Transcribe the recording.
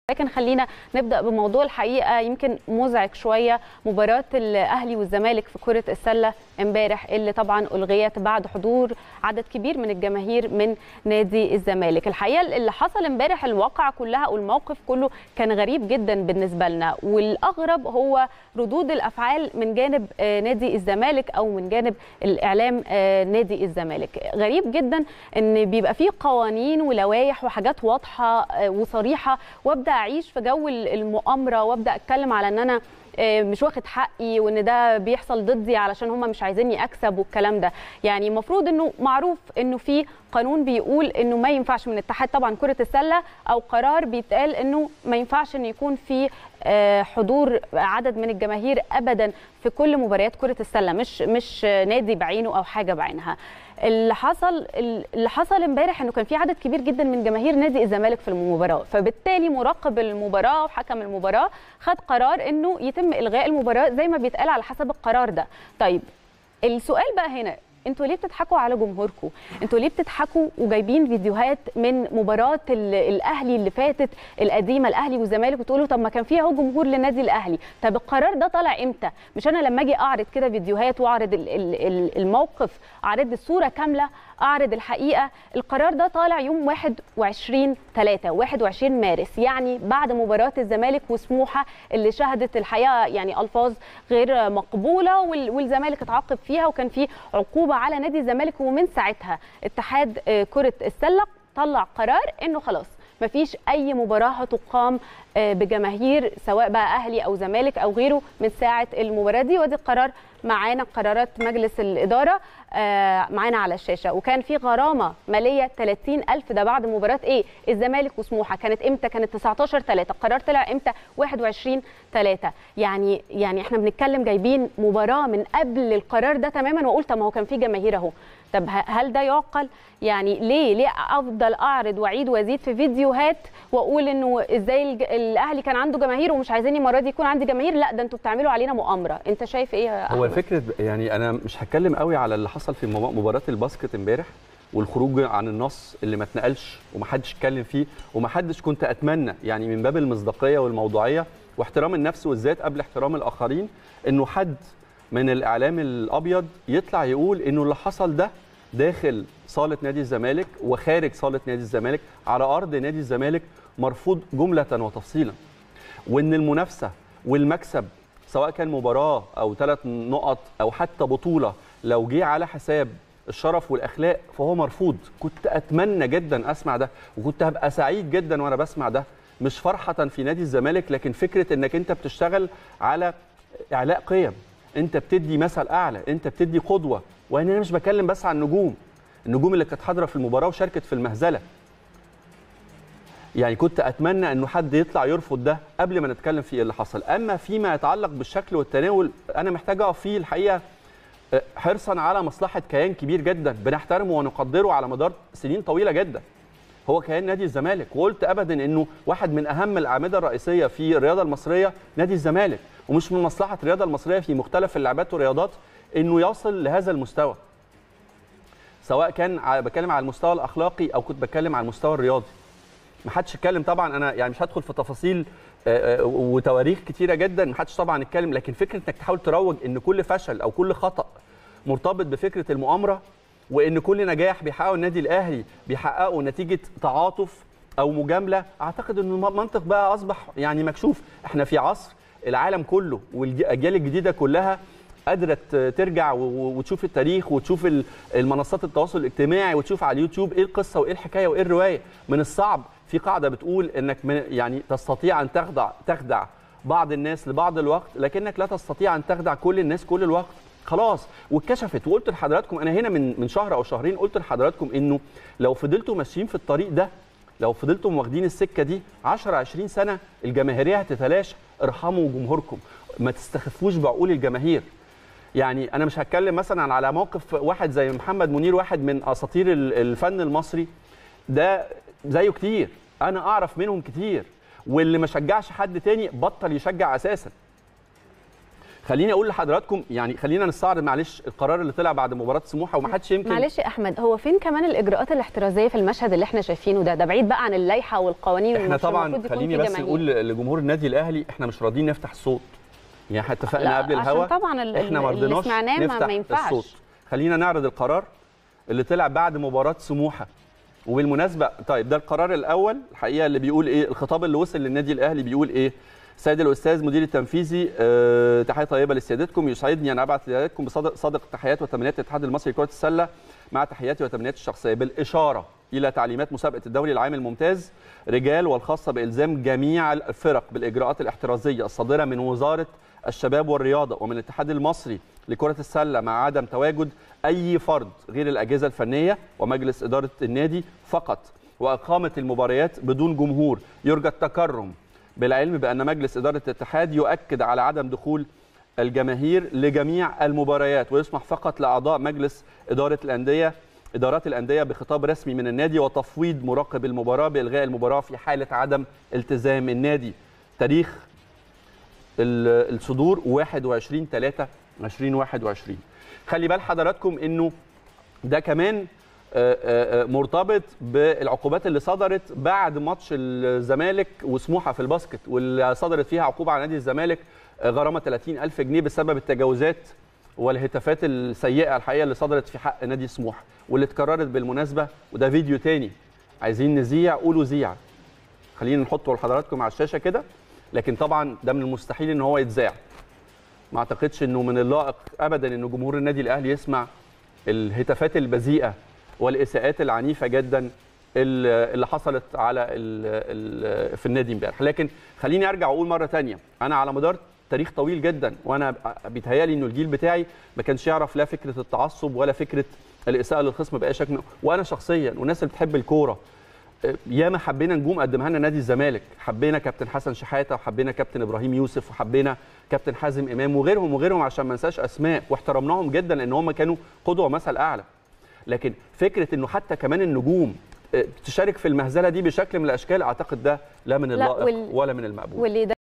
لكن خلينا نبدا بموضوع الحقيقه يمكن مزعج شويه مباراه الاهلي والزمالك في كره السله امبارح اللي طبعا الغيت بعد حضور عدد كبير من الجماهير من نادي الزمالك الحقيقه اللي حصل امبارح الواقعه كلها والموقف كله كان غريب جدا بالنسبه لنا والاغرب هو ردود الافعال من جانب نادي الزمالك او من جانب الاعلام نادي الزمالك غريب جدا ان بيبقى فيه قوانين ولوائح وحاجات واضحه وصريحه وابدا اعيش في جو المؤامره وابدا اتكلم على ان انا مش واخد حقي وان ده بيحصل ضدي علشان هم مش عايزيني اكسب والكلام ده يعني المفروض انه معروف انه في قانون بيقول انه ما ينفعش من اتحاد طبعا كره السله او قرار بيتقال انه ما ينفعش ان يكون في حضور عدد من الجماهير ابدا في كل مباريات كره السله مش مش نادي بعينه او حاجه بعينها اللي حصل اللي حصل امبارح انه كان في عدد كبير جدا من جماهير نادي الزمالك في المباراه فبالتالي مراقب المباراه وحكم المباراه خد قرار انه يتم الغاء المباراه زي ما بيتقال على حسب القرار ده طيب السؤال بقى هنا انتوا ليه بتضحكوا على جمهوركم انتوا ليه بتضحكوا وجايبين فيديوهات من مباراه الاهلي اللي فاتت القديمه الاهلي والزمالك وتقولوا طب ما كان فيها اهو جمهور للنادي الاهلي طب القرار ده طالع امتى مش انا لما اجي اعرض كده فيديوهات واعرض الموقف اعرض الصوره كامله اعرض الحقيقه القرار ده طالع يوم 21 3 21 مارس يعني بعد مباراه الزمالك وسموحه اللي شهدت الحقيقه يعني الفاظ غير مقبوله والزمالك اتعاقب فيها وكان في عقوبه على نادي الزمالك ومن ساعتها اتحاد كره السله طلع قرار انه خلاص مفيش اي مباراه هتقام بجماهير سواء بقى اهلي او زمالك او غيره من ساعه المباراه دي ودي القرار معانا قرارات مجلس الاداره معانا على الشاشه وكان في غرامه ماليه 30000 ده بعد مباراه ايه الزمالك وسموحه كانت امتى كانت 19 3 القرار طلع امتى 21 3 يعني يعني احنا بنتكلم جايبين مباراه من قبل القرار ده تماما واقول طب ما هو كان في جماهير اهو طب هل ده يعقل يعني ليه ليه افضل اعرض واعيد وازيد في فيديوهات واقول انه ازاي الاهلي كان عنده جماهير ومش عايزين المره دي يكون عندي جماهير لا ده انتوا بتعملوا علينا مؤامره انت شايف ايه هو الفكره يعني انا مش هتكلم قوي على اللي حصل في مباراه الباسكت امبارح والخروج عن النص اللي ما اتنقلش ومحدش اتكلم فيه ومحدش كنت اتمنى يعني من باب المصداقيه والموضوعيه واحترام النفس والذات قبل احترام الاخرين انه حد من الاعلام الابيض يطلع يقول انه اللي حصل ده داخل صاله نادي الزمالك وخارج صاله نادي الزمالك على ارض نادي الزمالك مرفوض جمله وتفصيلا وان المنافسه والمكسب سواء كان مباراه او ثلاث نقط او حتى بطوله لو جه على حساب الشرف والاخلاق فهو مرفوض كنت اتمنى جدا اسمع ده وكنت هبقى سعيد جدا وانا بسمع ده مش فرحه في نادي الزمالك لكن فكره انك انت بتشتغل على اعلاء قيم انت بتدي مثل اعلى انت بتدي قدوه وانا مش بكلم بس عن النجوم النجوم اللي كانت حاضره في المباراه وشاركت في المهزله يعني كنت اتمنى انه حد يطلع يرفض ده قبل ما نتكلم في اللي حصل اما فيما يتعلق بالشكل والتناول انا محتاج اقف فيه الحقيقه حرصا على مصلحه كيان كبير جدا بنحترمه ونقدره على مدار سنين طويله جدا هو كيان نادي الزمالك وقلت ابدا انه واحد من اهم الاعمده الرئيسيه في الرياضه المصريه نادي الزمالك ومش من مصلحه الرياضه المصريه في مختلف اللعبات والرياضات انه يصل لهذا المستوى سواء كان بتكلم على المستوى الاخلاقي او كنت بتكلم على المستوى الرياضي ما حدش اتكلم طبعا انا يعني مش هدخل في تفاصيل وتواريخ كتيره جدا ما حدش طبعا اتكلم لكن فكره انك تحاول تروج ان كل فشل او كل خطا مرتبط بفكره المؤامره وان كل نجاح بيحققه النادي الاهلي بيحققه نتيجه تعاطف او مجامله اعتقد ان المنطق بقى اصبح يعني مكشوف احنا في عصر العالم كله والاجيال الجديده كلها قادره ترجع وتشوف التاريخ وتشوف المنصات التواصل الاجتماعي وتشوف على اليوتيوب ايه القصه وايه الحكايه وايه الروايه من الصعب في قاعده بتقول انك يعني تستطيع ان تخدع تخدع بعض الناس لبعض الوقت لكنك لا تستطيع ان تخدع كل الناس كل الوقت خلاص واتكشفت وقلت لحضراتكم انا هنا من من شهر او شهرين قلت لحضراتكم انه لو فضلتوا ماشيين في الطريق ده لو فضلتم واخدين السكه دي 10 20 سنه الجماهيريه هتتلاشى ارحموا جمهوركم ما تستخفوش بعقول الجماهير يعني انا مش هتكلم مثلا على موقف واحد زي محمد منير واحد من اساطير الفن المصري ده زيه كتير انا اعرف منهم كتير واللي ما شجعش حد تاني بطل يشجع اساسا خليني اقول لحضراتكم يعني خلينا نستعرض معلش القرار اللي طلع بعد مباراه سموحه ومحدش يمكن معلش يا احمد هو فين كمان الاجراءات الاحترازيه في المشهد اللي احنا شايفينه ده ده بعيد بقى عن اللائحه والقوانين احنا ومش طبعا المفروض يكون خليني في بس جماهير. نقول لجمهور النادي الاهلي احنا مش راضيين نفتح الصوت يعني احنا اتفقنا لا، قبل عشان الهوا طبعا ال- احنا ما اللي رضيناش سمعناه ما- نفتح ما ينفعش. الصوت خلينا نعرض القرار اللي طلع بعد مباراه سموحه وبالمناسبه طيب ده القرار الاول الحقيقه اللي بيقول ايه الخطاب اللي وصل للنادي الاهلي بيقول ايه سيد الاستاذ مدير التنفيذي آه، تحيه طيبه لسيادتكم يسعدني ان ابعث لسيادتكم بصادق صادق تحيات وتمنيات الاتحاد المصري لكره السله مع تحياتي وتمنياتي الشخصيه بالاشاره الى تعليمات مسابقه الدوري العام الممتاز رجال والخاصه بالزام جميع الفرق بالاجراءات الاحترازيه الصادره من وزاره الشباب والرياضه ومن الاتحاد المصري لكره السله مع عدم تواجد اي فرد غير الاجهزه الفنيه ومجلس اداره النادي فقط واقامه المباريات بدون جمهور يرجى التكرم بالعلم بان مجلس اداره الاتحاد يؤكد على عدم دخول الجماهير لجميع المباريات ويسمح فقط لاعضاء مجلس اداره الانديه ادارات الانديه بخطاب رسمي من النادي وتفويض مراقب المباراه بالغاء المباراه في حاله عدم التزام النادي تاريخ ال- الصدور 21 3 2021 خلي بال حضراتكم انه ده كمان آه، آه، آه، مرتبط بالعقوبات اللي صدرت بعد ماتش الزمالك وسموحه في الباسكت واللي صدرت فيها عقوبه على نادي الزمالك آه، غرامه 30 ألف جنيه بسبب التجاوزات والهتافات السيئه الحقيقه اللي صدرت في حق نادي سموحه واللي اتكررت بالمناسبه وده فيديو تاني عايزين نذيع قولوا زيع خلينا نحطه لحضراتكم على الشاشه كده لكن طبعا ده من المستحيل ان هو يتذاع ما اعتقدش انه من اللائق ابدا ان جمهور النادي الاهلي يسمع الهتافات البذيئه والاساءات العنيفه جدا ال- اللي حصلت على ال ال في النادي امبارح لكن خليني ارجع واقول مره تانية انا على مدار تاريخ طويل جدا وانا بيتهيالي انه الجيل بتاعي ما كانش يعرف لا فكره التعصب ولا فكره الاساءه للخصم باي شكل وانا شخصيا والناس اللي بتحب الكوره ياما حبينا نجوم قدمها لنا نادي الزمالك حبينا كابتن حسن شحاته وحبينا كابتن ابراهيم يوسف وحبينا كابتن حازم امام وغيرهم وغيرهم عشان ما ننساش اسماء واحترمناهم جدا لان هم كانوا قدوه ومثل اعلى لكن فكره انه حتى كمان النجوم آه، تشارك في المهزله دي بشكل من الاشكال اعتقد ده لا من لا، اللائق وال- ولا من المقبول واللي